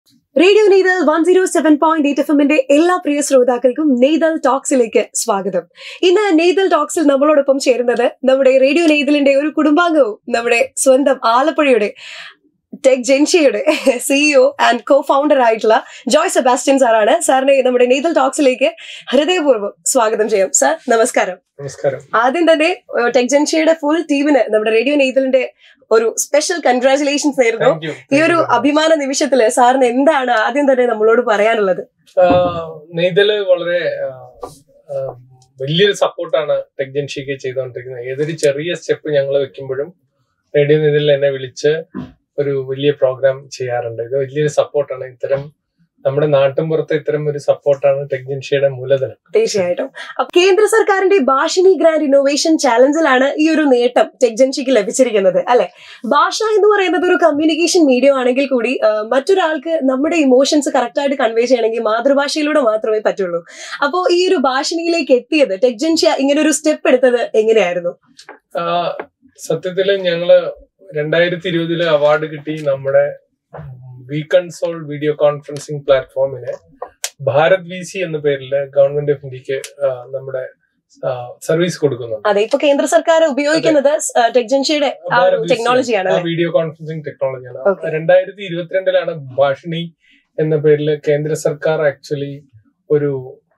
Radio Neythal one zero seven point eight F എമ്മിന്റെ എല്ലാ പ്രിയ ശ്രോതാക്കൾക്കും നെയ്തൽ ടോക്സിലേക്ക് സ്വാഗതം ഇന്ന് നെയ്തൽ ടോക്സിൽ നമ്മളോടൊപ്പം ചേരുന്നത് നമ്മുടെ റേഡിയോ നെയ്തലിന്റെ ഒരു കുടുംബാംഗവും നമ്മുടെ സ്വന്തം ആലപ്പുഴയുടെ ടെക് ജെൻഷിയുടെ സിഇഒ ആൻഡ് കോ ഫൗണ്ടർ ആയിട്ടുള്ള ജോയ് സെബാസ്റ്റ്യൻ സാറാണ് സാറിനെ നമ്മുടെ നെയ്തൽ ടോക്സിലേക്ക് ഹൃദയപൂർവ്വം സ്വാഗതം ചെയ്യാം സാർ നമസ്കാരം നമസ്കാരം ആദ്യം തന്നെ ഏഹ്, ടെക് ജെൻഷിയുടെ ഫുൾ ടീമിന് നമ്മുടെ റേഡിയോ നെയ്തലിന്റെ ഒരു സ്പെഷ്യൽ കൺഗ്രാചുലേഷൻസ് നേരുന്നു താങ്ക് യു ഈ ഒരു അഭിമാന നിമിഷത്തില് സാറിന് എന്താണ് ആദ്യം തന്നെ നമ്മളോട് പറയാനുള്ളത് നെയ്തല് വളരെ ആ, ആ, വലിയൊരു സപ്പോർട്ടാണ് ടെക് ജൻഷിക്ക് ചെയ്തുകൊണ്ടിരിക്കുന്നത് ഏതൊരു ചെറിയ സ്റ്റെപ്പ് ഞങ്ങൾ വെക്കുമ്പോഴും റേഡിയോ നെയ്തലിൽ എന്നെ വിളിച്ച് ഒരു വലിയ പ്രോഗ്രാം ചെയ്യാറുണ്ട് ഇത് വലിയൊരു സപ്പോർട്ടാണ് ഇത്തരം നമ്മുടെ നാട്ടിൻപുറത്തെ ഇത്തരം ഒരു സപ്പോർട്ടാണ് ടെക് ജൻഷിയുടെ മൂലധനം തീർച്ചയായിട്ടും അപ്പൊ കേന്ദ്ര സർക്കാരിന്റെ ഭാഷിണി ഗ്രാൻഡ് ഇന്നോവേഷൻ ചാലഞ്ചിലാണ് ഈ ഒരു നേട്ടം ടെക്ജൻഷിക്ക് ലഭിച്ചിരിക്കുന്നത് അല്ലെ ഭാഷ എന്ന് പറയുന്നത് ഒരു കമ്മ്യൂണിക്കേഷൻ മീഡിയം ആണെങ്കിൽ കൂടി ആ, മറ്റൊരാൾക്ക് നമ്മുടെ ഇമോഷൻസ് കറക്റ്റ് ആയിട്ട് കൺവേ ചെയ്യണമെങ്കിൽ മാതൃഭാഷയിലൂടെ മാത്രമേ പറ്റുള്ളൂ അപ്പോൾ ഈ ഒരു ഭാഷണിയിലേക്ക് എത്തിയത് ടെക്ജൻഷി ഇങ്ങനെ ഒരു സ്റ്റെപ്പ് എടുത്തത് എങ്ങനെയായിരുന്നു ആ, സത്യത്തില് ഞങ്ങള് രണ്ടായിരത്തി ഇരുപതില് അവാർഡ് കിട്ടി നമ്മുടെ വി കൺസോൾ വീഡിയോ കോൺഫറൻസിംഗ് പ്ലാറ്റ്ഫോമിന് ഭാരത് വി സി എന്ന പേരിൽ ഗവൺമെന്റ് ഓഫ് ഇന്ത്യക്ക് ആ, നമ്മുടെ സർവീസ് കൊടുക്കുന്നുണ്ട് അതെ ഇപ്പൊ കേന്ദ്ര സർക്കാർ ഉപയോഗിക്കുന്നത് ടെക്ജൻഷിയുടെ ആ ഒരു ഭാരത് VC ടെക്നോളജിയാണ് ആ അല്ലെ വീഡിയോ കോൺഫറൻസിംഗ് ടെക്നോളജിയാണ് Okay. രണ്ടായിരത്തി ഇരുപത്തിരണ്ടിലാണ് ഭാഷിണി എന്ന പേരിൽ കേന്ദ്ര സർക്കാർ ആക്ച്വലി ഒരു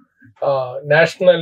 നാഷണൽ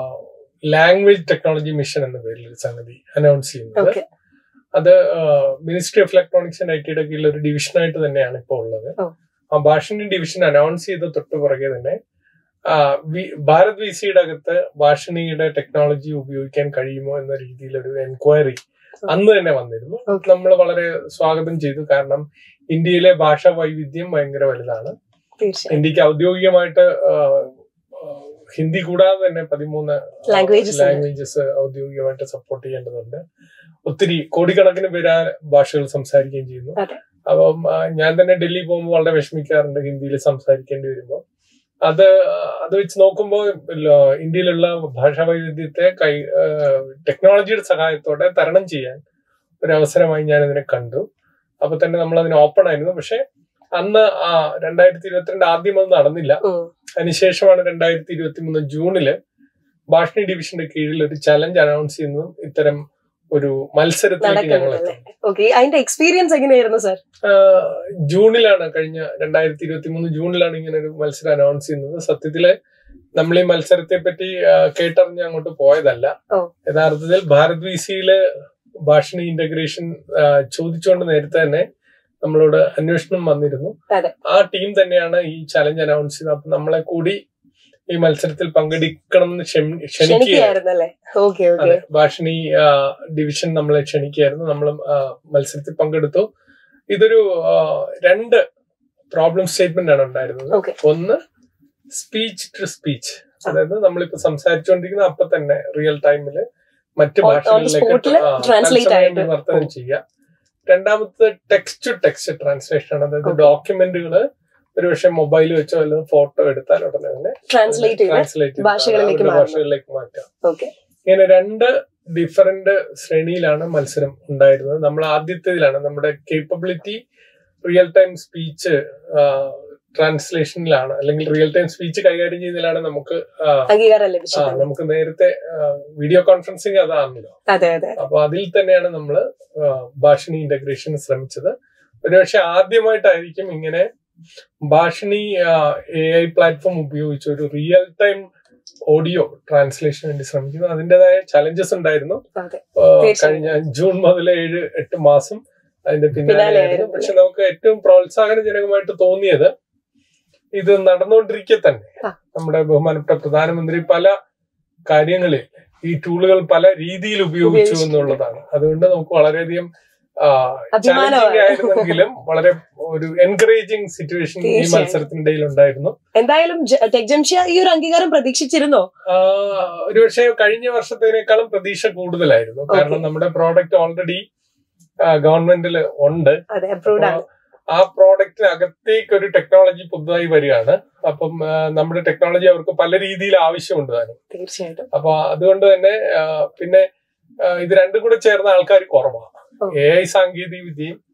ലാംഗ്വേജ് ടെക്നോളജി മിഷൻ എന്ന പേരിൽ ഒരു സംഗതി അനൗൺസ് ചെയ്യുന്നത് ഓക്കെ അത് ministry of electronics and I ടിയുടെ കീഴിൽ ഒരു ഡിവിഷനായിട്ട് തന്നെയാണ് ഇപ്പോൾ ഉള്ളത് ഓ. ആ ഭാഷണി ഡിവിഷൻ അനൗൺസ് ചെയ്ത തൊട്ട് പുറകെ തന്നെ ആ, വി- ഭാരത് വി സിയുടെ അകത്ത് ഭാഷണിയുടെ ടെക്നോളജി ഉപയോഗിക്കാൻ കഴിയുമോ എന്ന രീതിയിൽ ഒരു എൻക്വയറി അന്ന് തന്നെ വന്നിരുന്നു Okay. നമ്മൾ വളരെ സ്വാഗതം ചെയ്തു കാരണം ഇന്ത്യയിലെ ഭാഷാ വൈവിധ്യം ഭയങ്കര വലുതാണ് തീർച്ചയായും ഇന്ത്യക്ക് ഔദ്യോഗികമായിട്ട് ആ, ആ, ഹിന്ദി കൂടാതെ തന്നെ പതിമൂന്ന് Languages ഉണ്ട്. ലാംഗ്വേജസ് ഔദ്യോഗികമായിട്ട് സപ്പോർട്ട് ചെയ്യേണ്ടതുണ്ട് ഒത്തിരി കോടിക്കണക്കിന് പേര് ആ ഭാഷകൾ സംസാരിക്കുകയും ചെയ്യുന്നു അതെ. അപ്പം ആ, ഞാൻ തന്നെ ഡൽഹി പോകുമ്പോൾ വളരെ വിഷമിക്കാറുണ്ട് ഹിന്ദിയിൽ സംസാരിക്കേണ്ടി വരുമ്പോൾ അത് ആ, അത് വെച്ച് നോക്കുമ്പോൾ ല- ഇന്ത്യയിലുള്ള ഭാഷാ വൈവിധ്യത്തെ കൈ ടെക്നോളജിയുടെ സഹായത്തോടെ തരണം ചെയ്യാൻ ഒരു അവസരമായി ഞാൻ ഇതിനെ കണ്ടു അപ്പൊ തന്നെ നമ്മൾ അതിന് ഓപ്പൺ ആയിരുന്നു പക്ഷെ അന്ന് ആ രണ്ടായിരത്തി ഇരുപത്തിരണ്ട് ആദ്യം അത് നടന്നില്ല ഉം. അതിനുശേഷമാണ് രണ്ടായിരത്തി ഇരുപത്തി മൂന്ന് ജൂണില് ഭാഷണി ഡിവിഷന്റെ കീഴിൽ ഒരു ചലഞ്ച് അനൗൺസ് ചെയ്യുന്നതും ഇത്തരം ഒരു മത്സരത്തിലേക്ക് ഞങ്ങൾ നടക്കുന്നത് എത്തും ഓക്കെ അതിന്റെ എക്സ്പീരിയൻസ് എങ്ങനെയായിരുന്നു സാർ ആഹ് ജൂണിലാണ് കഴിഞ്ഞ രണ്ടായിരത്തി ഇരുപത്തി മൂന്ന് ജൂണിലാണ് ഇങ്ങനെ ഒരു മത്സരം അനൗൺസ് ചെയ്യുന്നത് സത്യത്തില് നമ്മൾ ഈ മത്സരത്തെ പറ്റി ആഹ് കേട്ടറിഞ്ഞ് അങ്ങോട്ട് പോയതല്ല ഓ. യഥാർത്ഥത്തിൽ ഭാരത് വി സിയില് ഭാഷണി ഇന്റഗ്രേഷൻ ചോദിച്ചുകൊണ്ട് നേരത്തെ തന്നെ നമ്മളോട് അന്വേഷണം വന്നിരുന്നു അതെ. ആ ടീം തന്നെയാണ് ഈ ചലഞ്ച് അനൗൺസ് ചെയ്തത് അപ്പൊ നമ്മളെ കൂടി ഈ മത്സരത്തിൽ പങ്കെടുക്കണം എന്ന് ക്ഷണി- ക്ഷണിക്കുകയായിരുന്നു ക്ഷണിക്കുകയായിരുന്നു അല്ലേ ഓക്കെ ഓക്കെ അതെ ഭാഷണി ആ, ഡിവിഷൻ നമ്മളെ ക്ഷണിക്കായിരുന്നു നമ്മൾ മത്സരത്തിൽ പങ്കെടുത്തു ഇതൊരു ആ, രണ്ട് പ്രോബ്ലം സ്റ്റേറ്റ്മെന്റ് ആണ് ഉണ്ടായിരുന്നത് Okay. ഒന്ന് സ്പീച്ച് ടു സ്പീച്ച് അതായത് നമ്മളിപ്പോ സംസാരിച്ചുകൊണ്ടിരിക്കുന്ന അപ്പൊ തന്നെ റിയൽ ടൈമില് മറ്റ് On- on the ഭാഷകളിലേക്ക് spot ല് ആ, translate തത്സമയം ആയിട്ട്. വിവർത്തനം ചെയ്യാം രണ്ടാമത്തെ ടെക്സ്റ്റ് ടു ടെക്സ്റ്റ് ട്രാൻസ്ലേഷൻ ആണ് അതായത് Okay. ഡോക്യുമെന്റുകള് ഒരുപക്ഷെ മൊബൈൽ വെച്ചോ അല്ലെങ്കിൽ ഫോട്ടോ എടുത്താൽ ഉടനെ തന്നെ ട്രാൻസ്ലേറ്റ് ചെയ്ത് ട്രാൻസ്ലേറ്റ് ഭാഷകളിലേക്ക് മാറണം. ഭാഷകളിലേക്ക് മാറ്റാം ഓക്കെ ഇങ്ങനെ രണ്ട് ഡിഫറെന്റ് ശ്രേണിയിലാണ് മത്സരം ഉണ്ടായിരുന്നത് നമ്മൾ ആദ്യത്തേതിലാണ് നമ്മുടെ കേപ്പബിലിറ്റി റിയൽ ടൈം സ്പീച്ച് ട്രാൻസ്ലേഷനിലാണ് അല്ലെങ്കിൽ റിയൽ ടൈം സ്പീച്ച് കൈകാര്യം ചെയ്യുന്നതിലാണ് നമുക്ക് ആ, അംഗീകാരം ആ, ലഭിച്ചത് നമുക്ക് നേരത്തെ വീഡിയോ കോൺഫറൻസിങ് അതാണല്ലോ അതെ അതെ അപ്പൊ അതിൽ തന്നെയാണ് നമ്മൾ ഭാഷണി ഇന്റഗ്രേഷൻ ശ്രമിച്ചത് ഒരുപക്ഷെ ആദ്യമായിട്ടായിരിക്കും ഇങ്ങനെ ഭാഷണി എ ഐ പ്ലാറ്റ്ഫോം ഉപയോഗിച്ച് ഒരു റിയൽ ടൈം ഓഡിയോ ട്രാൻസ്ലേഷൻ വേണ്ടി ശ്രമിക്കുന്നത് അതിൻ്റെതായ ചലഞ്ചസ് ഉണ്ടായിരുന്നു അതെ ആ, തീർച്ചയായും. കഴിഞ്ഞ ജൂൺ മുതൽ ഏഴ് എട്ട് മാസം അതിന്റെ പിന്നാലെയായിരുന്നു പിന്നാലെയായിരുന്നു. പക്ഷെ നമുക്ക് ഏറ്റവും പ്രോത്സാഹനജനകമായിട്ട് തോന്നിയത് ഇത് നടന്നുകൊണ്ടിരിക്കെ തന്നെ ആ. നമ്മുടെ ബഹുമാനപ്പെട്ട പ്രധാനമന്ത്രി പല കാര്യങ്ങളിൽ ഈ ടൂളുകൾ പല രീതിയിൽ ഉപയോഗിച്ചു ഉപയോഗിച്ചിട്ടുണ്ട്. എന്നുള്ളതാണ് അതുകൊണ്ട് നമുക്ക് വളരെയധികം അഭിമാനമാണ്. ചാലഞ്ചിങ് ആയിരുന്നെങ്കിലും വളരെ ഒരു എൻകറേജിങ് സിറ്റുവേഷൻ ഈ തീർച്ചയായും. മത്സരത്തിന്റെ ഉണ്ടായിരുന്നു എന്തായാലും ടെക് ജംഷിയ ഈ ഒരു അംഗീകാരം പ്രതീക്ഷിച്ചിരുന്നോ ആഹ് ഒരുപക്ഷെ കഴിഞ്ഞ വർഷത്തേനേക്കാളും പ്രതീക്ഷ കൂടുതലായിരുന്നു കാരണം നമ്മുടെ പ്രോഡക്റ്റ് ഓൾറെഡി ഗവൺമെന്റിൽ ഉണ്ട് അതെ അപ്രൂവ്ഡ് ആണ് ആ പ്രോഡക്റ്റിനകത്തേക്ക് ഒരു ടെക്നോളജി പുതുതായി വരികയാണ് അപ്പം ആ, നമ്മുടെ ടെക്നോളജി അവർക്ക് പല രീതിയിൽ ആവശ്യമുണ്ട് താനും തീർച്ചയായിട്ടും അപ്പൊ അതുകൊണ്ട് തന്നെ ആ, പിന്നെ ആ, ഇത് രണ്ടും കൂടെ ചേർന്ന ആൾക്കാർ കുറവാണ് ഓ. എ ഐ സാങ്കേതിക വിദ്യയും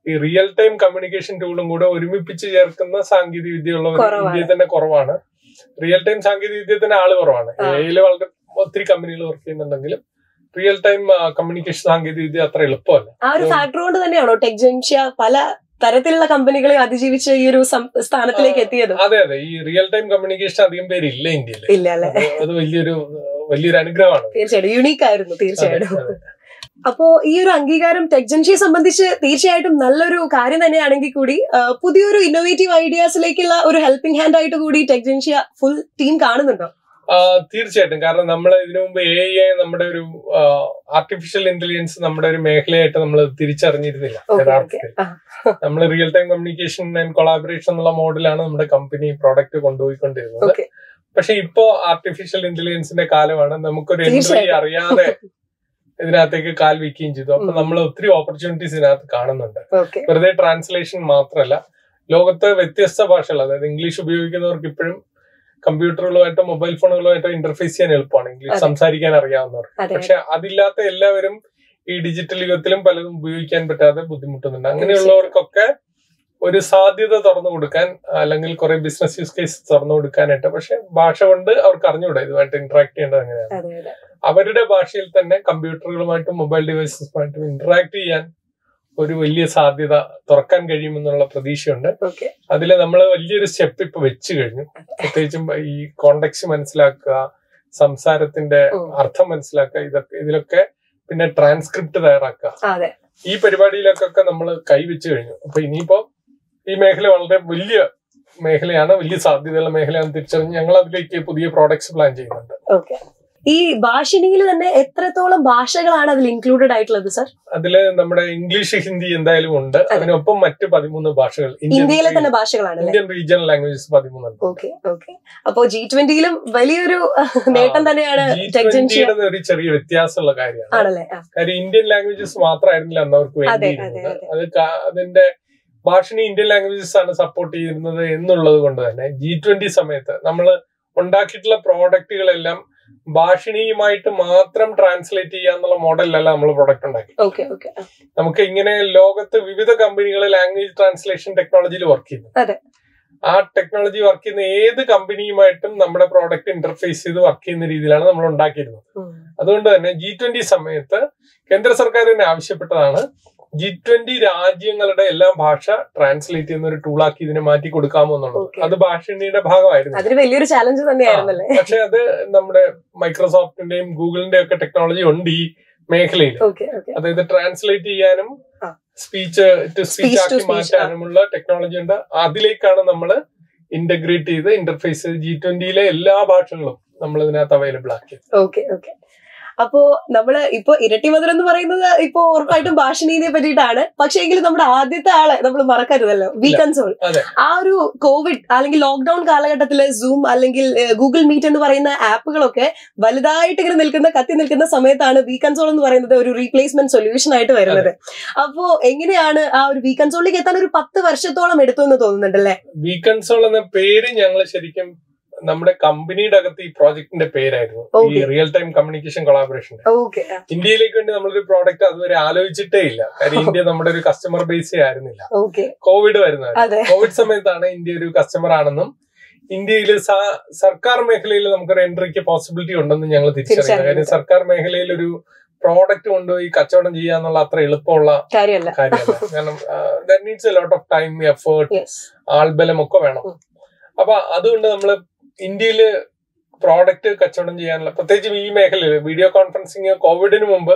ഈ റിയൽ ടൈം കമ്മ്യൂണിക്കേഷൻ ടൂളും കൂടെ ഒരുമിപ്പിച്ച് ചേർക്കുന്ന സാങ്കേതിക വിദ്യയുള്ളവർ കുറവാണ്. ഇന്ത്യയിൽ തന്നെ കുറവാണ് റിയൽ ടൈം സാങ്കേതിക വിദ്യ തന്നെ ആള് കുറവാണ് ആ. എയിൽ വളരെ ഒത്തിരി കമ്പനികൾ വർക്ക് ചെയ്യുന്നുണ്ടെങ്കിലും റിയൽ ടൈം കമ്മ്യൂണിക്കേഷൻ സാങ്കേതിക വിദ്യ അത്ര എളുപ്പമല്ല ആ ഒരു ഉം. ഫാക്ടർ കൊണ്ട് തന്നെയാണോ ടെക് ജംഗ്ഷ്യ പല തരത്തിലുള്ള കമ്പനികളെ അതിജീവിച്ച് ഈ ഒരു സം- സ്ഥാനത്തിലേക്ക് എത്തിയത് അതെ അതെ ഈ റിയൽ ടൈം കമ്മ്യൂണിക്കേഷൻ അധികം പേര് ഇല്ല ഇന്ത്യയിൽ ഇല്ല അല്ലെ അത് വലിയൊരു വലിയൊരു അനുഗ്രഹമാണ് തീർച്ചയായിട്ടും യുണീക്ക് ആയിരുന്നു അതെ, തീർച്ചയായിട്ടും അതെ. അപ്പോ ഈ ഒരു അംഗീകാരം ടെക് ജംഗ്ഷയെ സംബന്ധിച്ച് തീർച്ചയായിട്ടും നല്ലൊരു കാര്യം തന്നെയാണെങ്കിൽ കൂടി ആ, പുതിയൊരു ഇന്നോവേറ്റീവ് ഐഡിയാസിലേക്കുള്ള ഒരു ഹെൽപ്പിംഗ് ഹാൻഡ് ആയിട്ട് കൂടി ടെക് ജംഗ്ഷ്യ ഫുൾ ടീം കാണുന്നുണ്ടോ ആ, തീർച്ചയായിട്ടും കാരണം നമ്മൾ ഇതിനു മുമ്പ് എ ഐ നമ്മുടെ ഒരു ആർട്ടിഫിഷ്യൽ ഇന്റലിജൻസ് നമ്മുടെ ഒരു മേഖലയായിട്ട് നമ്മൾ തിരിച്ചറിഞ്ഞിരുന്നില്ല ഓക്കെ ഓക്കെ യഥാർത്ഥത്തിൽ നമ്മൾ real time communication and collaboration എന്നുള്ള മോഡലാണ് നമ്മുടെ കമ്പനി പ്രോഡക്റ്റ് കൊണ്ടുപോയിക്കൊണ്ടിരുന്നത് ഓക്കെ പക്ഷെ ഇപ്പോ ആർട്ടിഫിഷ്യൽ ഇന്റലിജൻസിന്റെ കാലമാണ് നമുക്കൊരു എൻട്രി തീർച്ചയായിട്ടും. അറിയാതെ ഇതിനകത്തേക്ക് കാൽ വെക്കുകയും ചെയ്തു അപ്പൊ ഉം. നമ്മൾ ഒത്തിരി ഓപ്പർച്യൂണിറ്റീസ് ഇതിനകത്ത് കാണുന്നുണ്ട് ഓക്കെ വെറുതെ ട്രാൻസ്ലേഷൻ മാത്രമല്ല ലോകത്ത് വ്യത്യസ്ത ഭാഷകൾ അതായത് ഇംഗ്ലീഷ് ഉപയോഗിക്കുന്നവർക്ക് ഇപ്പോഴും കമ്പ്യൂട്ടറുകളുമായിട്ടോ മൊബൈൽ ഫോണുകളുമായിട്ടോ ഇന്റർഫേസ് ചെയ്യാൻ എളുപ്പമാണ് ഇംഗ്ലീഷ് അതെ. സംസാരിക്കാൻ അറിയാവുന്നവർ അതെ പക്ഷെ അതില്ലാത്ത എല്ലാവരും ഈ ഡിജിറ്റൽ യുഗത്തിലും പലതും ഉപയോഗിക്കാൻ പറ്റാതെ ബുദ്ധിമുട്ടുന്നുണ്ട് അങ്ങനെയുള്ളവർക്കൊക്കെ ഒരു സാധ്യത തുറന്നു കൊടുക്കാൻ അല്ലെങ്കിൽ കുറെ ബിസിനസ് യൂസ് കേസ് തുറന്നു കൊടുക്കാനായിട്ട് പക്ഷെ ഭാഷ കൊണ്ട് അവർക്ക് അറിഞ്ഞുകൂടാ ഇതുമായിട്ട് ഇന്ററാക്ട് ചെയ്യേണ്ടത് എങ്ങനെയാണ് അതെ അതെ അവരുടെ ഭാഷയിൽ തന്നെ കമ്പ്യൂട്ടറുകളുമായിട്ടും മൊബൈൽ ഡിവൈസസുമായിട്ടും ഇന്ററാക്ട് ചെയ്യാൻ ഒരു വലിയ സാധ്യത തുറക്കാൻ കഴിയുമെന്നുള്ള പ്രതീക്ഷയുണ്ട് ഓക്കെ അതിൽ നമ്മൾ വലിയൊരു സ്റ്റെപ്പ് ഇപ്പൊ വെച്ചു കഴിഞ്ഞു പ്രത്യേകിച്ചും ഈ കോണ്ടെക്സ്റ്റ് മനസ്സിലാക്കുക സംസാരത്തിന്റെ ഉം. അർത്ഥം മനസ്സിലാക്കുക ഇതൊക്കെ ഇതിലൊക്കെ പിന്നെ ട്രാൻസ്ക്രിപ്റ്റ് തയ്യാറാക്കുക അതെ ഈ പരിപാടിയിലൊക്കെ നമ്മൾ കൈവച്ചു കഴിഞ്ഞു അപ്പൊ ഇനിയിപ്പോ ഈ മേഖല വളരെ വലിയ മേഖലയാണ് വലിയ സാധ്യതയുള്ള മേഖലയാണ് തിരിച്ചറിഞ്ഞ് ഞങ്ങൾ അതിലേക്ക് പുതിയ പ്രോഡക്ട്സ് പ്ലാൻ ചെയ്യുന്നുണ്ട് ഓക്കെ ഈ ഭാഷിണിയിൽ തന്നെ എത്രത്തോളം ഭാഷകളാണ് അതിൽ ഇൻക്ലൂഡഡ് ആയിട്ടുള്ളത് സർ അതില് നമ്മുടെ ഇംഗ്ലീഷ് ഹിന്ദി എന്തായാലും ഉണ്ട് അതിനൊപ്പം മറ്റ് പതിമൂന്ന് ഭാഷകൾ ഇന്ത്യയിലെ തന്നെ ഭാഷകളാണ് അല്ലേ ഇന്ത്യൻ റീജിയണൽ ലാംഗ്വേജസ് പതിമൂന്നുണ്ട് ഓക്കെ ഓക്കെ അപ്പോ ജി ട്വന്റിയിലും വലിയൊരു നേട്ടം തന്നെയാണ് ജി ടെക് ജംഗ്ഷ്യ ട്വന്റിയുടെ ഒരു ചെറിയ വ്യത്യാസമുള്ള കാര്യമാണ് ആണല്ലേ ആ, കാര്യം ഇന്ത്യൻ ലാംഗ്വേജസ് മാത്രമായിരുന്നില്ല അന്ന് അവർക്ക് അതെ, വേണ്ടിയിരുന്നത് അതെ, അത് കാ- അതിന്റെ ഭാഷണി ഇന്ത്യൻ ലാംഗ്വേജസ് ആണ് സപ്പോർട്ട് ചെയ്യുന്നത് എന്നുള്ളത് കൊണ്ട് തന്നെ ജി ട്വന്റി സമയത്ത് നമ്മൾ ഉണ്ടാക്കിയിട്ടുള്ള പ്രോഡക്റ്റുകളെല്ലാം ഭാഷിണിയുമായിട്ട് മാത്രം ട്രാൻസ്ലേറ്റ് ചെയ്യാന്നുള്ള മോഡലിലല്ല നമ്മൾ പ്രോഡക്റ്റ് ഉണ്ടാക്കി ഓക്കെ ഓക്കെ ആ, നമുക്ക് ഇങ്ങനെ ലോകത്ത് വിവിധ കമ്പനികൾ ലാംഗ്വേജ് ട്രാൻസ്ലേഷൻ ടെക്നോളജിയിൽ വർക്ക് ചെയ്യുന്നു അതെ. ആ ടെക്നോളജി വർക്ക് ചെയ്യുന്ന ഏത് കമ്പനിയുമായിട്ടും നമ്മുടെ പ്രോഡക്റ്റ് ഇന്റർഫേസ് ചെയ്ത് വർക്ക് ചെയ്യുന്ന രീതിയിലാണ് നമ്മൾ ഉണ്ടാക്കിയിരുന്നത് ഉം. അതുകൊണ്ട് തന്നെ ജി ട്വന്റി സമയത്ത് കേന്ദ്ര സർക്കാർ തന്നെ ആവശ്യപ്പെട്ടതാണ് ജി ട്വന്റി രാജ്യങ്ങളുടെ എല്ലാ ഭാഷ ട്രാൻസ്ലേറ്റ് ചെയ്യുന്ന ഒരു ടൂളാക്കി ഇതിനെ മാറ്റി കൊടുക്കാമോ എന്നുള്ളത് Okay. അത് ഭാഷണിയുടെ ഭാഗമായിരുന്നു അതൊരു വലിയൊരു ചാലഞ്ച് തന്നെയായിരുന്നല്ലേ പക്ഷെ അത് നമ്മുടെ മൈക്രോസോഫ്റ്റിന്റെയും ഗൂഗിളിന്റെയും ഒക്കെ ടെക്നോളജി ഉണ്ട് ഈ മേഖലയിൽ ഓക്കെ ഓക്കെ അതായത് ട്രാൻസ്ലേറ്റ് ചെയ്യാനും ആ. Speech to Speech speech to ആക്കി speech, മാറ്റാനുമുള്ള ടെക്നോളജി ഉണ്ട് അതിലേക്കാണ് നമ്മൾ ഇന്റഗ്രേറ്റ് ചെയ്ത് ഇന്റർഫേസ് ജി ട്വന്റിയിലെ എല്ലാ ഭാഷകളും നമ്മൾ ഇതിനകത്ത് അവൈലബിൾ ആക്കി ഓക്കെ ഓക്കെ അപ്പോ നമ്മള് ഇപ്പൊ ഇരട്ടി മധുരം എന്ന് പറയുന്നത് ഇപ്പൊ ഉറപ്പായിട്ടും ഭാഷണീനെ പറ്റിയിട്ടാണ് പക്ഷേ എങ്കിലും നമ്മുടെ ആദ്യത്തെ ആളെ നമ്മൾ മറക്കരുതല്ലോ വി ഇല്ല. കൺസോൾ അതെ. ആ ഒരു കോവിഡ് അല്ലെങ്കിൽ ലോക്ക്ഡൌൺ കാലഘട്ടത്തില് സൂം അല്ലെങ്കിൽ ഗൂഗിൾ മീറ്റ് എന്ന് പറയുന്ന ആപ്പുകളൊക്കെ വലുതായിട്ട് ഇങ്ങനെ നിൽക്കുന്ന കത്തി നിൽക്കുന്ന സമയത്താണ് വി കൺസോൾ എന്ന് പറയുന്നത് ഒരു റീപ്ലേസ്മെന്റ് സൊല്യൂഷൻ ആയിട്ട് വരുന്നത് അപ്പോ എങ്ങനെയാണ് ആ ഒരു വി കൺസോളിലേക്ക് എത്താൻ ഒരു പത്ത് വർഷത്തോളം എടുത്തു എന്ന് തോന്നുന്നുണ്ടല്ലേ വി കൺസോൾ എന്ന പേര് ഞങ്ങൾ ശരിക്കും നമ്മുടെ കമ്പനിയുടെ അകത്ത് ഈ പ്രോജക്ടിന്റെ പേരായിരുന്നു ഈ Okay. Real time communication collaboration okay ഇന്ത്യയിലേക്ക് വേണ്ടി നമ്മളൊരു പ്രോഡക്റ്റ് അതുവരെ ആലോചിച്ചിട്ടേ ഇല്ല കാര്യം ഇന്ത്യ നമ്മുടെ ഒരു കസ്റ്റമർ ബേസേ ആയിരുന്നില്ല ഓക്കെ കോവിഡ് വരുന്നത് അതെ കോവിഡ് സമയത്താണ് ഇന്ത്യ ഒരു കസ്റ്റമർ ആണെന്നും ഇന്ത്യയിൽ സർക്കാർ മേഖലയിൽ നമുക്കൊരു എൻട്രിക്ക് പോസിബിലിറ്റി ഉണ്ടെന്ന് ഞങ്ങൾ തിരിച്ചറിയുന്നത് കാര്യം തിരിച്ചറിയുന്നത്. സർക്കാർ മേഖലയിൽ ഒരു പ്രോഡക്റ്റ് കൊണ്ടുപോയി കച്ചവടം ചെയ്യാന്നുള്ള അത്ര എളുപ്പമുള്ള കാര്യമല്ല കാര്യമല്ല കാരണം that needs a lot of time effort yes ആൾബലം ഒക്കെ വേണം ഉം. അപ്പൊ അതുകൊണ്ട് നമ്മൾ ഇന്ത്യയില് പ്രോഡക്റ്റ് കച്ചവടം ചെയ്യാനുള്ള പ്രത്യേകിച്ചും ഈ മേഖലയിൽ വീഡിയോ കോൺഫറൻസിങ് കോവിഡിന് മുമ്പ്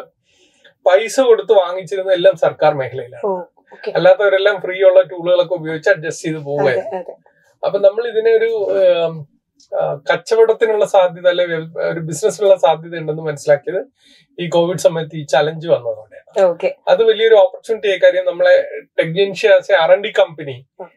പൈസ കൊടുത്ത് വാങ്ങിച്ചിരുന്ന എല്ലാം സർക്കാർ മേഖലയിലാണ് ഓ ഓക്കെ അല്ലാത്തവരെല്ലാം ഫ്രീ ഉള്ള ടൂളുകളൊക്കെ ഉപയോഗിച്ച് അഡ്ജസ്റ്റ് ചെയ്ത് അതെ പോവുകയായിരുന്നു അതെ അപ്പൊ നമ്മൾ ഇതിനെ ഒരു ഏം, ആ, കച്ചവടത്തിനുള്ള സാധ്യത അല്ലെ വ്യ- ഒരു ബിസിനസ്സിനുള്ള സാധ്യത ഉണ്ടെന്ന് മനസ്സിലാക്കിയത് ഈ കോവിഡ് സമയത്ത് ഈ ചലഞ്ച് വന്നതോടെ ഓക്കെ അത് വലിയൊരു ഓപ്പർച്യൂണിറ്റി ആയി കാര്യം നമ്മളെ ടെക്നീഷ്യ ആർ എൻ ഡി കമ്പനി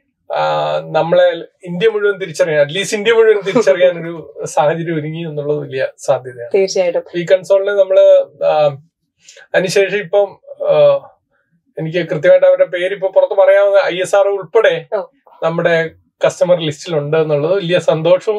നമ്മളെ ഇന്ത്യ മുഴുവൻ തിരിച്ചറിയാൻ അറ്റ്ലീസ്റ്റ് ഇന്ത്യ മുഴുവൻ തിരിച്ചറിയാൻ ഒരു സാഹചര്യം ഒരുങ്ങി എന്നുള്ളത് വലിയ സാധ്യതയാണ് തീർച്ചയായിട്ടും ഈ കൺസോളിനെ നമ്മള് ആ, അതിനുശേഷം ഇപ്പം ആ, എനിക്ക് കൃത്യമായിട്ട് അവരുടെ പേര് ഇപ്പൊ പുറത്ത് പറയാവുന്ന ഐ എസ് ആർ ഉൾപ്പെടെ ഓ. നമ്മുടെ കസ്റ്റമർ ലിസ്റ്റിലുണ്ട് എന്നുള്ളത് വലിയ സന്തോഷവും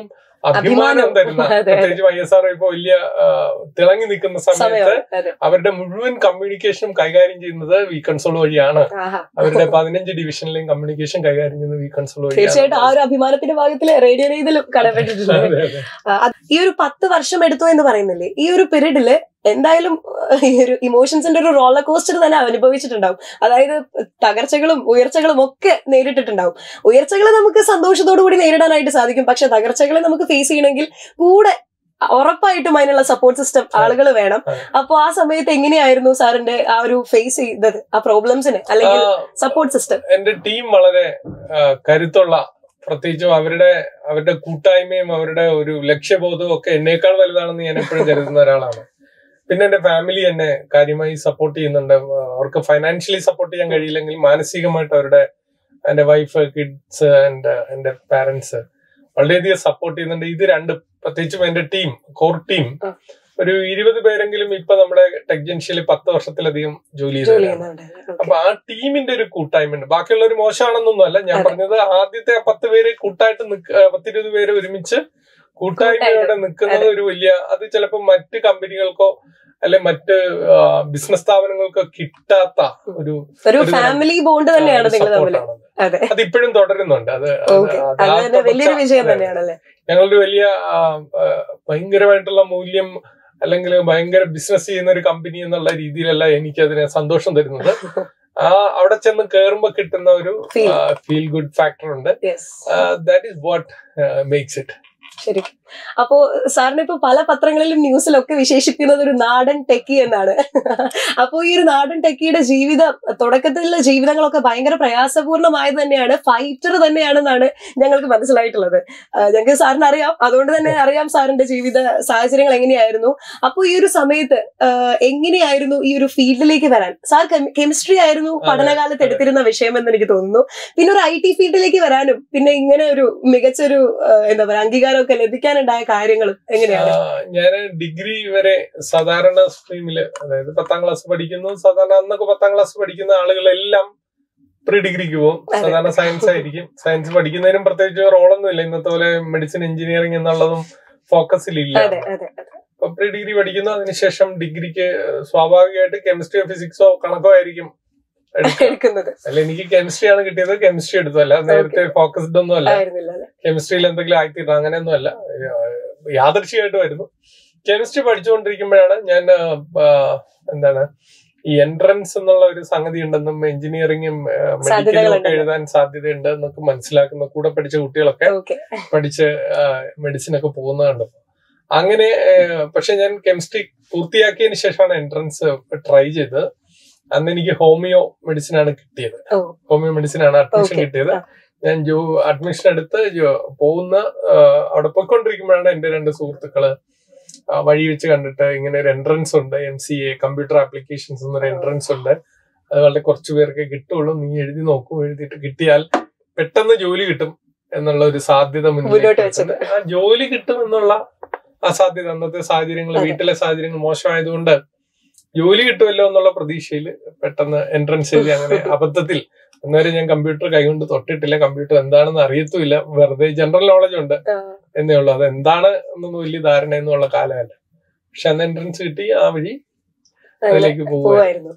അഭിമാനം അഭിമാനം. തരുന്ന അതെ, അതെ. പ്രത്യേകിച്ച് ഐ എസ് ആർ ഇപ്പൊ വലിയ ആ, തിളങ്ങി നിൽക്കുന്ന സമയത്ത് സമയമാണ് അതെ അവരുടെ മുഴുവൻ കമ്മ്യൂണിക്കേഷനും കൈകാര്യം ചെയ്യുന്നത് വി കൺസോൾ വഴിയാണ് ആഹാ. അവരുടെ പതിനഞ്ച് ഡിവിഷനിലെയും കമ്മ്യൂണിക്കേഷൻ കൈകാര്യം ചെയ്യുന്നത് വി കൺസോൾ വഴിയാണ് തീർച്ചയായിട്ടും ആ ഒരു അഭിമാനത്തിന്റെ ഭാഗത്തില് റേഡിയോ രീതിയിലും കടപ്പെട്ടിട്ടുണ്ട് അതെ, അതെ. ആ, അത് ഈ ഒരു പത്ത് വർഷം എടുത്തു എന്ന് പറയുന്നില്ലേ ഈ ഒരു പീരീഡില് എന്തായാലും ആ, ഈ ഒരു ഇമോഷൻസിന്റെ ഒരു റോളർ കോസ്റ്റർ തന്നെ അനുഭവിച്ചിട്ടുണ്ടാവും അതായത് തകർച്ചകളും ഉയർച്ചകളും ഒക്കെ നേരിട്ടിട്ടുണ്ടാവും ഉയർച്ചകളെ നമുക്ക് സന്തോഷത്തോടു കൂടി നേരിടാനായിട്ട് സാധിക്കും പക്ഷെ തകർച്ചകളെ നമുക്ക് ഫേസ് ചെയ്യണമെങ്കിൽ കൂടെ ഉറപ്പായിട്ടും അതിനുള്ള സപ്പോർട്ട് സിസ്റ്റം ആളുകൾ വേണം അതെ. അപ്പൊ ആ സമയത്ത് എങ്ങനെയായിരുന്നു സാറിന്റെ ആ ഒരു ഫേസ് ചെയ്തത് ആ പ്രോബ്ലംസിന് അല്ലെങ്കിൽ ആ, സപ്പോർട്ട് സിസ്റ്റം എന്റെ ടീം വളരെ ആ, കരുത്തുള്ള പ്രത്യേകിച്ചും അവരുടെ അവരുടെ കൂട്ടായ്മയും അവരുടെ ഒരു ലക്ഷ്യബോധവും ഒക്കെ എന്നേക്കാൾ വലുതാണെന്ന് ഞാൻ എപ്പോഴും കരുതുന്ന ഒരാളാണ് പിന്നെ എന്റെ ഫാമിലി എന്നെ കാര്യമായി സപ്പോർട്ട് ചെയ്യുന്നുണ്ട് അവർക്ക് ഫൈനാൻഷ്യലി സപ്പോർട്ട് ചെയ്യാൻ കഴിയില്ലെങ്കിൽ മാനസികമായിട്ട് അവരുടെ എന്റെ വൈഫ് കിഡ്സ് എന്റെ എന്റെ പാരന്റ്സ് വളരെയധികം സപ്പോർട്ട് ചെയ്യുന്നുണ്ട് ഇത് രണ്ട് പ്രത്യേകിച്ചും എന്റെ ടീം കോർ ടീം ആ. ഒരു ഇരുപത് പേരെങ്കിലും ഇപ്പൊ നമ്മുടെ ടെക് ജംഗ്ഷനിൽ പത്ത് വർഷത്തിലധികം ജോലി ജോലി ചെയ്തവരാണ് ചെയ്യുന്നുണ്ട് അപ്പൊ ആ ടീമിന്റെ ഒരു കൂട്ടായ്മ ഉണ്ട് ബാക്കിയുള്ളവർ മോശമാണെന്നൊന്നും അല്ല ഞാൻ അതെ. പറഞ്ഞത് ആദ്യത്തെ ആ പത്ത് പേര് കൂട്ടായിട്ട് നിക്ക- ആ പത്തിരുപത് പേര് ഒരുമിച്ച് കൂട്ടായ്മയോടെ നിൽക്കുന്നത് ഒരു വലിയ അത് ചിലപ്പോൾ മറ്റ് കമ്പനികൾക്കോ അല്ലെ മറ്റ് ബിസിനസ് സ്ഥാപനങ്ങൾക്കോ കിട്ടാത്ത ഒരു ഒരു ഒരു ഫാമിലി ബോണ്ട് തന്നെയാണ് നിങ്ങൾ തമ്മിൽ സപ്പോർട്ടാണത് അതെ അത് ഇപ്പോഴും തുടരുന്നുണ്ട് അത് അത് ഓക്കെ അത് അത് ആ തന്നെ വലിയൊരു തുടർച്ച- വിജയം അതെ. തന്നെയാണല്ലേ ഞങ്ങളുടെ വലിയ ആ, ആ, ഭയങ്കരമായിട്ടുള്ള മൂല്യം അല്ലെങ്കിൽ ഭയങ്കര ബിസിനസ് ചെയ്യുന്ന ഒരു കമ്പനി എന്നുള്ള രീതിയിലല്ല എനിക്ക് അതിന് സന്തോഷം തരുന്നത് ആ അവിടെ ചെന്ന് കയറുമ്പോ കിട്ടുന്ന ഒരു Feel. ഫീൽ ഗുഡ് ഫാക്ടർ ഉണ്ട് yes that is what makes it ശരി അപ്പോ സാറിന് ഇപ്പൊ പല പത്രങ്ങളിലും ന്യൂസിലൊക്കെ വിശേഷിക്കുന്നത് ഒരു നാടൻ ടെക്കി എന്നാണ് അപ്പോ ഈ ഒരു നാടൻ ടെക്കിയുടെ ജീവിതം തുടക്കത്തിലുള്ള ജീവിതങ്ങളൊക്കെ ഭയങ്കര പ്രയാസപൂർണ്ണമായത് തന്നെയാണ് ഫൈറ്റർ തന്നെയാണെന്നാണ് ഞങ്ങൾക്ക് മനസ്സിലായിട്ടുള്ളത് ആ, ഞങ്ങൾക്ക് സാറിന് അറിയാം അതുകൊണ്ട് തന്നെ അറിയാം സാറിന്റെ ജീവിത സാഹചര്യങ്ങൾ എങ്ങനെയായിരുന്നു അപ്പൊ ഈ ഒരു സമയത്ത് ആ, എങ്ങനെയായിരുന്നു ഈ ഒരു ഫീൽഡിലേക്ക് വരാൻ സാർ കെമിസ്ട്രി ആയിരുന്നു അതെ, പഠനകാലത്ത് അതെ. എടുത്തിരുന്ന വിഷയം എന്ന് എനിക്ക് തോന്നുന്നു പിന്നെ ഒരു ഐ ടി ഫീൽഡിലേക്ക് വരാനും പിന്നെ ഇങ്ങനെ ഒരു മികച്ചൊരു ആ, എന്താ പറയുക അംഗീകാരമൊക്കെ ലഭിക്കാനുണ്ടായ കാര്യങ്ങളും എങ്ങനെയാണ് ഞാൻ ഡിഗ്രി വരെ സാധാരണ സ്ട്രീമില് അതായത് പത്താം ക്ലാസ് പഠിക്കുന്നു സാധാരണ അന്നൊക്കെ പത്താം ക്ലാസ് പഠിക്കുന്ന ആളുകളെല്ലാം പ്രീ ഡിഗ്രിക്ക് പോകും അതെ. സാധാരണ സയൻസ് ആയിരിക്കും സയൻസ് പഠിക്കുന്നതിനും പ്രത്യേകിച്ച് റോളൊന്നും ഇല്ല ഇന്നത്തെ പോലെ മെഡിസിൻ എഞ്ചിനീയറിംഗ് എന്നുള്ളതും ഫോക്കസിലില്ല അതെ അതെ അതെ അപ്പൊ പ്രീ ഡിഗ്രി പഠിക്കുന്നു അതിനുശേഷം ഡിഗ്രിക്ക് സ്വാഭാവികമായിട്ട് കെമിസ്ട്രിയോ ഫിസിക്സോ കണക്കോ ആയിരിക്കും എടുക്കുക. എടുക്കുന്നത് അല്ല എനിക്ക് കെമിസ്ട്രി ആണ് കിട്ടിയത് കെമിസ്ട്രി എടുത്തു അല്ല നേരത്തെ ഫോക്കസ്ഡ് ഒന്നും അല്ല ആയിരുന്നില്ല അല്ലെ കെമിസ്ട്രിയിൽ എന്തെങ്കിലും ആയിത്തീരണം അങ്ങനെയൊന്നും അല്ല യാദർശികമായിട്ട് വരുന്നു കെമിസ്ട്രി പഠിച്ചുകൊണ്ടിരിക്കുമ്പോഴാണ് ഞാൻ ആ, ആ, എന്താണ് ഈ എൻട്രൻസ് എന്നുള്ള ഒരു സംഗതി ഉണ്ടെന്നും എഞ്ചിനീയറിംഗും മെഡിക്കലും ഒക്കെ സാധ്യതകളുണ്ടെന്ന്. എഴുതാൻ സാധ്യതയുണ്ട് എന്നൊക്കെ മനസ്സിലാക്കുന്ന കൂടെ പഠിച്ച കുട്ടികളൊക്കെ ഓക്കെ പഠിച്ച് മെഡിസിൻ ഒക്കെ പോകുന്നത് കണ്ടു അങ്ങനെ ആ, പക്ഷെ ഞാൻ കെമിസ്ട്രി പൂർത്തിയാക്കിയതിന് ശേഷമാണ് എൻട്രൻസ് ട്രൈ ചെയ്തത് അന്ന് എനിക്ക് ഹോമിയോ മെഡിസിൻ ആണ് കിട്ടിയത് ഓ ഹോമിയോ മെഡിസിൻ ആണ് അഡ്മിഷൻ Okay. കിട്ടിയത് ആ. ഞാൻ ജോ അഡ്മിഷൻ എടുത്ത് ജോ- പോകുന്ന ആ, അവിടെ പോയിക്കൊണ്ടിരിക്കുമ്പോഴാണ് എന്റെ രണ്ട് സുഹൃത്തുക്കള് ആ, വഴി വെച്ച് കണ്ടിട്ട് ഇങ്ങനെ ഒരു എൻട്രൻസ് ഉണ്ട് M C A computer applications എന്നൊരു എൻട്രൻസ് ഉണ്ട് അത് വളരെ കുറച്ച് പേർക്ക് കിട്ടുള്ളൂ നീ എഴുതി നോക്കൂ എഴുതിയിട്ട് കിട്ടിയാൽ പെട്ടെന്ന് ജോലി കിട്ടും എന്നുള്ള ഒരു സാധ്യത മുന്നോട്ട് മുന്നിലേക്ക് വെച്ചത്. വെച്ചിട്ട് ആ ജോലി കിട്ടും എന്നുള്ള ആ സാധ്യത അന്നത്തെ സാഹചര്യങ്ങൾ അതെ. വീട്ടിലെ സാഹചര്യങ്ങൾ മോശമായതുകൊണ്ട് ജോലി കിട്ടുമല്ലോ എന്നുള്ള പ്രതീക്ഷയിൽ പെട്ടെന്ന് എൻട്രൻസ് എഴുതി അങ്ങനെ അബദ്ധത്തിൽ അന്നേരം ഞാൻ കമ്പ്യൂട്ടർ കൈകൊണ്ട് തൊട്ടിട്ടില്ല കമ്പ്യൂട്ടർ എന്താണെന്ന് അറിയത്തുമില്ല വെറുതെ ജനറൽ നോളജ് ഉണ്ട് ആ, എന്നേ ഉള്ളൂ അത് എന്താണ് എന്നൊന്നും വലിയ ധാരണ എന്നുള്ള കാലമല്ല പക്ഷെ അന്ന് എൻട്രൻസ് കിട്ടി ആ വഴി അങ്ങനെ അതിലേക്ക് പോകുക പോവായിരുന്നു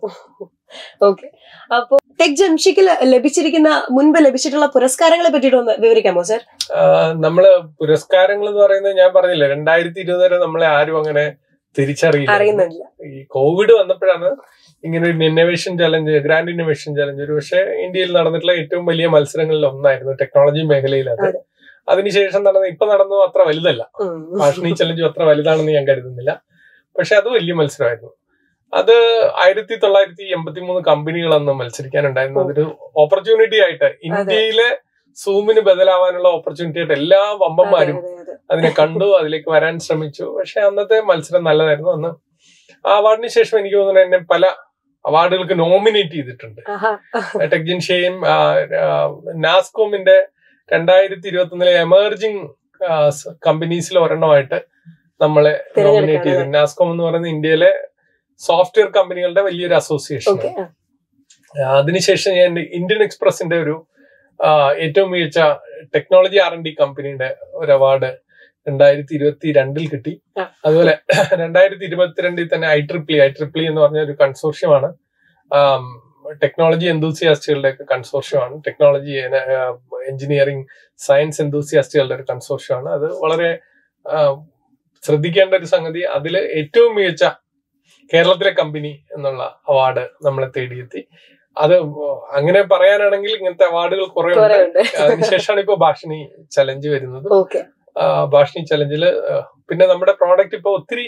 ഓക്കെ അപ്പൊ ടെക് ജംഷിക്ക് ലഭിച്ചിരിക്കുന്ന മുൻപ് ലഭിച്ചിട്ടുള്ള പുരസ്കാരങ്ങളെ പറ്റിയിട്ട് ഒന്ന് വിവരിക്കാമോ സർ നമ്മള് പുരസ്കാരങ്ങൾ എന്ന് പറയുന്നത് ഞാൻ പറഞ്ഞില്ലേ രണ്ടായിരത്തി ഇരുപത് വരെ നമ്മളെ ആരും അങ്ങനെ തിരിച്ചറിയില്ല അറിയുന്നില്ല ഈ കോവിഡ് വന്നപ്പോഴാണ് ഇങ്ങനെ ഒരു innovation challenge grand innovation challenge ഒരു പക്ഷേ ഇന്ത്യയിൽ നടന്നിട്ടുള്ള ഏറ്റവും വലിയ മത്സരങ്ങളിൽ ഒന്നായിരുന്നു ടെക്നോളജി മേഖലയിൽ അത് അതെ. അതിനുശേഷം നടന്ന ഇപ്പൊ നടന്നത് അത്ര വലുതല്ല ഉം. ഭാഷണി ചലഞ്ചും അത്ര വലുതാണെന്ന് ഞാൻ കരുതുന്നില്ല പക്ഷെ അത് വലിയ മത്സരമായിരുന്നു അത് ആയിരത്തി തൊള്ളായിരത്തി എൺപത്തി മൂന്ന് കമ്പനികൾ അന്ന് മത്സരിക്കാനുണ്ടായിരുന്നു അതൊരു ഓപ്പർച്യൂണിറ്റി ആയിട്ട് ഇന്ത്യയിലെ സൂമിന് ബദലാവാനുള്ള ഓപ്പർച്യൂണിറ്റി ആയിട്ട് എല്ലാ അതെ, വമ്പന്മാരും അതെ, അതെ. അതിനെ കണ്ടു അതിലേക്ക് വരാൻ ശ്രമിച്ചു പക്ഷെ അന്നത്തെ മത്സരം നല്ലതായിരുന്നു അന്ന് ആ അവാർഡിന് ശേഷം എനിക്ക് തോന്നുന്നു എന്നെ പല അവാർഡുകൾക്ക് നോമിനേറ്റ് ചെയ്തിട്ടുണ്ട് ആഹാ. ടെക്ജൻഷ്യയും നാസ്കോമിന്റെ രണ്ടായിരത്തി ഇരുപത്തി ഒന്നിലെ എമർജിംഗ് കമ്പനീസിൽ ഒരെണ്ണമായിട്ട് നമ്മളെ നോമിനേറ്റ് ചെയ്തു നാസ്കോം എന്ന് പറയുന്നത് ഇന്ത്യയിലെ സോഫ്റ്റ്വെയർ കമ്പനികളുടെ വലിയൊരു അസോസിയേഷൻ ഓക്കെ ആ. അതിനുശേഷം ഞാൻ ഇന്ത്യൻ എക്സ്പ്രസിന്റെ ഒരു ആ, ഏറ്റവും മികച്ച ടെക്നോളജി ആർ എൻ ഡി കമ്പനിയുടെ ഒരു അവാർഡ് രണ്ടായിരത്തി ഇരുപത്തി രണ്ടിൽ കിട്ടി ആ. അതുപോലെ രണ്ടായിരത്തി ഇരുപത്തിരണ്ടിൽ തന്നെ ഐ ട്രിപ്ലി ഐ ട്രിപ്ലി എന്ന് പറഞ്ഞ ഒരു കൺസോർഷ്യമാണ് ടെക്നോളജി എന്തൂസിയാസ്റ്റുകളുടെ ഒക്കെ കൺസോർഷ്യമാണ് ടെക്നോളജി എഞ്ചിനീയറിംഗ് സയൻസ് എന്തൂസിയാസ്റ്റുകളുടെ ഒരു കൺസോർഷ്യമാണ് അത് വളരെ ആ, ശ്രദ്ധിക്കേണ്ട ഒരു സംഗതി അതിൽ ഏറ്റവും മികച്ച കേരളത്തിലെ കമ്പനി എന്നുള്ള അവാർഡ് നമ്മളെ തേടിയെത്തി അത് അങ്ങനെ പറയാനാണെങ്കിൽ ഇങ്ങനത്തെ അവാർഡുകൾ കുറെ ഉണ്ട് കുറെ ഉണ്ട് അതിനുശേഷമാണ് ഇപ്പൊ ഭാഷണി ചലഞ്ച് വരുന്നത് ഓക്കെ ആ, ഭാഷണി ചലഞ്ചില് പിന്നെ നമ്മുടെ പ്രോഡക്റ്റ് ഇപ്പൊ ഒത്തിരി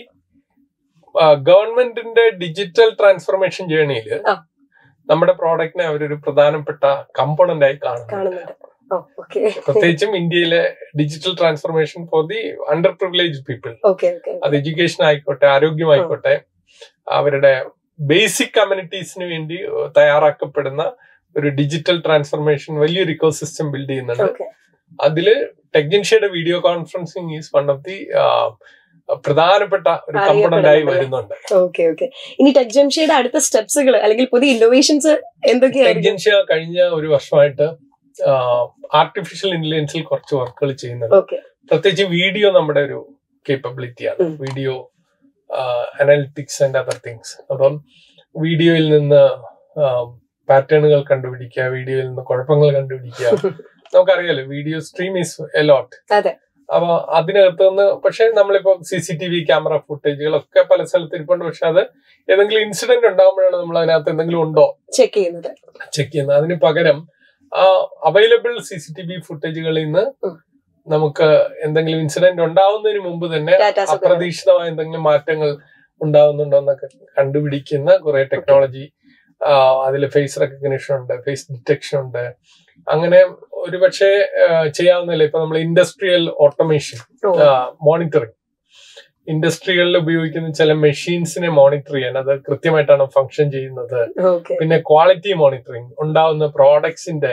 ഗവൺമെന്റിന്റെ ഡിജിറ്റൽ ട്രാൻസ്ഫോർമേഷൻ ജേണിയില് ആ. നമ്മുടെ പ്രോഡക്റ്റിനെ അവരൊരു പ്രധാനപ്പെട്ട കമ്പോണന്റ് ആയി കാണുന്നു കാണുന്നുണ്ട് ഓ ഓക്കെ പ്രത്യേകിച്ചും ഇന്ത്യയിലെ digital transformation for the under privilege people okay okay അത് എഡ്യൂക്കേഷൻ ആയിക്കോട്ടെ ആരോഗ്യമായിക്കോട്ടെ അവരുടെ ബേസിക് കമ്മ്യൂണിറ്റീസിന് വേണ്ടി തയ്യാറാക്കപ്പെടുന്ന ഒരു ഡിജിറ്റൽ ട്രാൻസ്ഫോർമേഷൻ വലിയൊരു ഇക്കോ സിസ്റ്റം ബിൽഡ് ചെയ്യുന്നുണ്ട് ഓക്കെ അതില് ടെക്ജൻഷ്യയുടെ video conferencing is one of the പ്രധാനപ്പെട്ട ഒരു കമ്പണന്റ് ആയി വരുന്നുണ്ട് ഓക്കെ ഓക്കെ ഇനി ടെക് ജംഷിയുടെ അടുത്ത സ്റ്റെപ്സുകൾ അല്ലെങ്കിൽ പുതിയ ഇന്നോവേഷൻസ് എന്തൊക്കെയായിരിക്കും ടെക്ജൻഷ്യ കഴിഞ്ഞ ഒരു വർഷമായിട്ട് ആർട്ടിഫിഷ്യൽ ഇന്റലിജൻസിൽ കുറച്ച് വർക്കുകൾ ചെയ്യുന്നുണ്ട് ഓക്കെ പ്രത്യേകിച്ച് വീഡിയോ നമ്മുടെ ഒരു കേപ്പബിലിറ്റിയാണ് ഉം. Video analytics and other things അപ്പം വീഡിയോയിൽ നിന്ന് പാറ്റേണുകൾ കണ്ടുപിടിക്കുക വീഡിയോയിൽ നിന്ന് കുഴപ്പങ്ങൾ കണ്ടുപിടിക്കുക നമുക്കറിയാലോ വീഡിയോ സ്ട്രീം ഈസ് എലോട്ട് അതെ. അപ്പൊ അതിനകത്ത് നിന്ന് പക്ഷെ നമ്മളിപ്പോ C C T V camera ഫുട്ടേജുകളൊക്കെ പല സ്ഥലത്ത് ഇരിപ്പുണ്ട് പക്ഷെ അത് ഏതെങ്കിലും ഇൻസിഡന്റ് ഉണ്ടാകുമ്പോഴാണ് നമ്മൾ അതിനകത്ത് എന്തെങ്കിലും ഉണ്ടോ ചെക്ക് ചെയ്യുന്നത് ചെക്ക് ചെയ്യുന്നത് അതിന് പകരം ആ available C C T V ഫുട്ടേജുകളിൽ നിന്ന് ഉം. നമുക്ക് എന്തെങ്കിലും ഇൻസിഡന്റ് ഉണ്ടാവുന്നതിന് മുമ്പ് തന്നെ ഡാറ്റാസ് ഒക്കെ അപ്രതീക്ഷിതമായ എന്തെങ്കിലും മാറ്റങ്ങൾ ഉണ്ടാവുന്നുണ്ടോ എന്നൊക്കെ കണ്ടുപിടിക്കുന്ന കുറെ ടെക്നോളജി അതിൽ ഫേസ് റെക്കഗ്നിഷൻ ഉണ്ട് ഫേസ് ഡിറ്റക്ഷൻ ഉണ്ട് അങ്ങനെ ഒരുപക്ഷെ ആ, ചെയ്യാവുന്നില്ല ഇപ്പൊ നമ്മൾ ഇൻഡസ്ട്രിയൽ ഓട്ടോമേഷൻ ഓ, മോണിറ്ററിങ് ഇൻഡസ്ട്രികളിൽ ഉപയോഗിക്കുന്ന ചില മെഷീൻസിനെ മോണിറ്റർ ചെയ്യാൻ അത് കൃത്യമായിട്ടാണ് ഫങ്ഷൻ ചെയ്യുന്നത് ഓക്കെ പിന്നെ ക്വാളിറ്റി മോണിറ്ററിങ് ഉണ്ടാവുന്ന പ്രോഡക്ട്സിന്റെ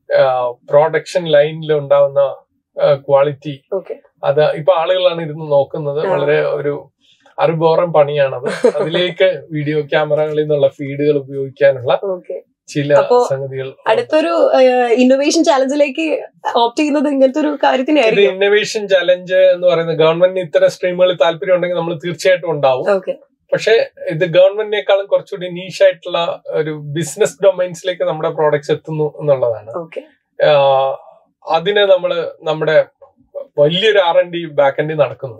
പ്രൊഡക്ഷൻ ലൈനിൽ ഉണ്ടാവുന്ന ക്വാളിറ്റി ഓക്കെ അത് ഇപ്പൊ ആളുകളാണ് ഇരുന്ന് നോക്കുന്നത് ആ. വളരെ ഒരു അറിബോറം പണിയാണത് അതിലേക്ക് വീഡിയോ ക്യാമറകളിൽ നിന്നുള്ള ഫീഡുകൾ ഉപയോഗിക്കാനുള്ള ഓക്കെ ചില അപ്പോ സംഗതികൾ ഉണ്ട്. അടുത്തൊരു ഇന്നോവേഷൻ ചാലഞ്ചിലേക്ക് ഓപ്റ്റ് ചെയ്യുന്നത് ഇങ്ങനത്തെ ഒരു ഇത് കാര്യത്തിനായിരിക്കും ഇന്നോവേഷൻ ചലഞ്ച് എന്ന് പറയുന്നത് ഗവൺമെന്റിന് ഇത്തരം സ്ട്രീമുകളിൽ താല്പര്യം ഉണ്ടെങ്കിൽ നമ്മൾ തീർച്ചയായിട്ടും ഉണ്ടാവും ഓക്കെ പക്ഷെ ഇത് ഗവൺമെന്റിനേക്കാളും കുറച്ചുകൂടി നീഷായിട്ടുള്ള ഒരു ബിസിനസ് ഡൊമൈൻസിലേക്ക് നമ്മുടെ പ്രോഡക്ട്സ് എത്തുന്നു എന്നുള്ളതാണ് ഓക്കെ ആഹ് അതിന് നമ്മള് നമ്മുടെ വലിയൊരു ആർ എൻ ഡി ബാക്ക് എൻഡിൽ നടക്കുന്നു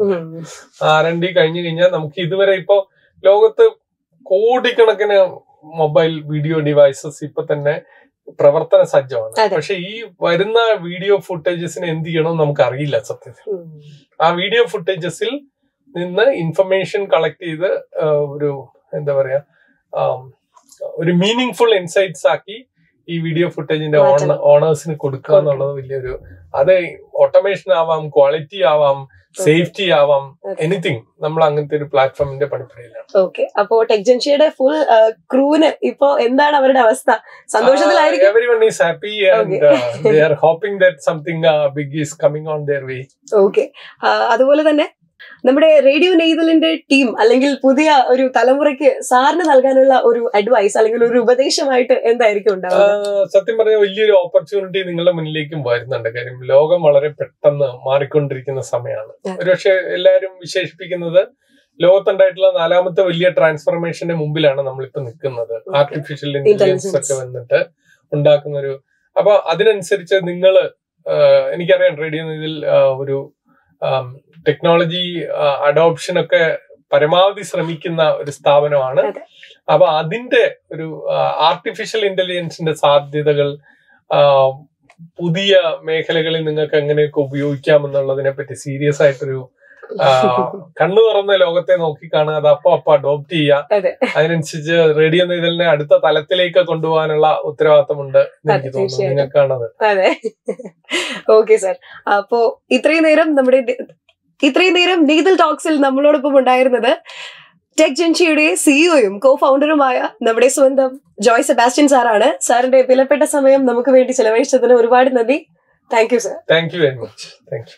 ആർ എൻ ഡി കഴിഞ്ഞു കഴിഞ്ഞാൽ നമുക്ക് ഇതുവരെ ഇപ്പോ ലോകത്ത് കോടിക്കണക്കിന് മൊബൈൽ വീഡിയോ ഡിവൈസസ് ഇപ്പൊ തന്നെ പ്രവർത്തന സജ്ജമാണ് അതെ. പക്ഷെ ഈ വരുന്ന വീഡിയോ ഫുട്ടേജസിന് എന്ത് ചെയ്യണമെന്ന് നമുക്ക് അറിയില്ല സത്യത്തിൽ ആ വീഡിയോ ഫുട്ടേജസിൽ നിന്ന് ഇൻഫർമേഷൻ കളക്ട് ചെയ്ത് ആഹ് ഒരു എന്താ പറയാ ആം, ഒരു മീനിങ് ഫുൾ ഇൻസൈറ്റ്സ് ആക്കി ഈ വീഡിയോ ഫുട്ടേജിന്റെ മാറ്റണം. ഓണേഴ്സിന് കൊടുക്കുക എന്നുള്ളത് വലിയൊരു അത് ഓട്ടോമേഷൻ ആവാം ക്വാളിറ്റി ആവാം സേഫ്റ്റി ആവാം അതെ. എനിത്തിങ് നമ്മൾ അങ്ങനത്തെ ഒരു പ്ലാറ്റ്ഫോമിന്റെ പണിപ്പുരയിലാണ് ഓക്കെ അപ്പോ ടെക്ജൻഷിയുടെ ഫുൾ ക്രൂവിന് ഇപ്പോ എന്താണ് അവരുടെ അവസ്ഥ സന്തോഷത്തിലായിരിക്കും everyone is happy and they are hoping that something big is coming on their way okay അതുപോലെ തന്നെ നമ്മുടെ റേഡിയോ നെയ്തലിന്റെ ടീം അല്ലെങ്കിൽ പുതിയ ഒരു തലമുറയ്ക്ക് സാറിന് നൽകാനുള്ള ഒരു അഡ്വൈസ് അല്ലെങ്കിൽ ഒരു ഉപദേശമായിട്ട് എന്തായിരിക്കും ഉണ്ടാവുക ആഹ് സത്യം പറഞ്ഞാൽ വലിയൊരു ഓപ്പർച്യൂണിറ്റി നിങ്ങളുടെ മുന്നിലേക്കും വരുന്നുണ്ട് കാര്യം ലോകം വളരെ പെട്ടെന്ന് മാറിക്കൊണ്ടിരിക്കുന്ന സമയമാണ് അതെ. ഒരുപക്ഷെ എല്ലാവരും വിശേഷിപ്പിക്കുന്നത് ലോകത്തുണ്ടായിട്ടുള്ള നാലാമത്തെ വലിയ ട്രാൻസ്ഫോർമേഷന്റെ മുമ്പിലാണ് നമ്മളിപ്പോ നിൽക്കുന്നത് ആർട്ടിഫിഷ്യൽ ഇന്റലിജൻസ് Intelligence. ഒക്കെ വന്നിട്ട് ഉണ്ടാക്കുന്ന ഒരു അപ്പൊ അതിനനുസരിച്ച് നിങ്ങള് ആഹ് എനിക്കറിയാം റേഡിയോ ഇതിൽ ഒരു ടെക്നോളജി അഡോപ്ഷൻ ഒക്കെ പരമാവധി ശ്രമിക്കുന്ന ഒരു സ്ഥാപനമാണ് അതെ. അപ്പൊ അതിന്റെ ഒരു ആർട്ടിഫിഷ്യൽ ഇന്റലിജൻസിന്റെ സാധ്യതകൾ ആ, പുതിയ മേഖലകളിൽ നിങ്ങൾക്ക് എങ്ങനെയൊക്കെ ഉപയോഗിക്കാം എന്നുള്ളതിനെ പറ്റി സീരിയസ് ആയിട്ടൊരു ആ, കണ്ണു തുറന്ന ലോകത്തെ നോക്കി കാണുക അത് അപ്പൊ അപ്പൊ അഡോപ്റ്റ് ചെയ്യുക അതെ. അതിനനുസരിച്ച് റേഡിയോ നെയ്തലിനെ അടുത്ത തലത്തിലേക്ക് കൊണ്ടുപോകാനുള്ള ഉത്തരവാദിത്തമുണ്ട് എന്ന് എനിക്ക് അതെ, തോന്നുന്നു തീർച്ചയായിട്ടും. നിങ്ങൾക്കാണത് അതെ ഓക്കെ സാർ അപ്പോ ഇത്രയും നേരം നമ്മുടെ ഡി- ഇത്രയും നേരം നീതൽ ടോക്സിൽ നമ്മളോടൊപ്പം ഉണ്ടായിരുന്നത് ടെക് ജൻഷിയുടെ സിഇഒയും കോ ഫൗണ്ടറുമായ നമ്മുടെ സ്വന്തം ജോയ് സെബാസ്റ്റ്യൻ സാറാണ് സാറിന്റെ വിലപ്പെട്ട സമയം നമുക്ക് വേണ്ടി ചെലവഴിച്ചതിന് ഒരുപാട് നന്ദി thank you sir thank you very much thank U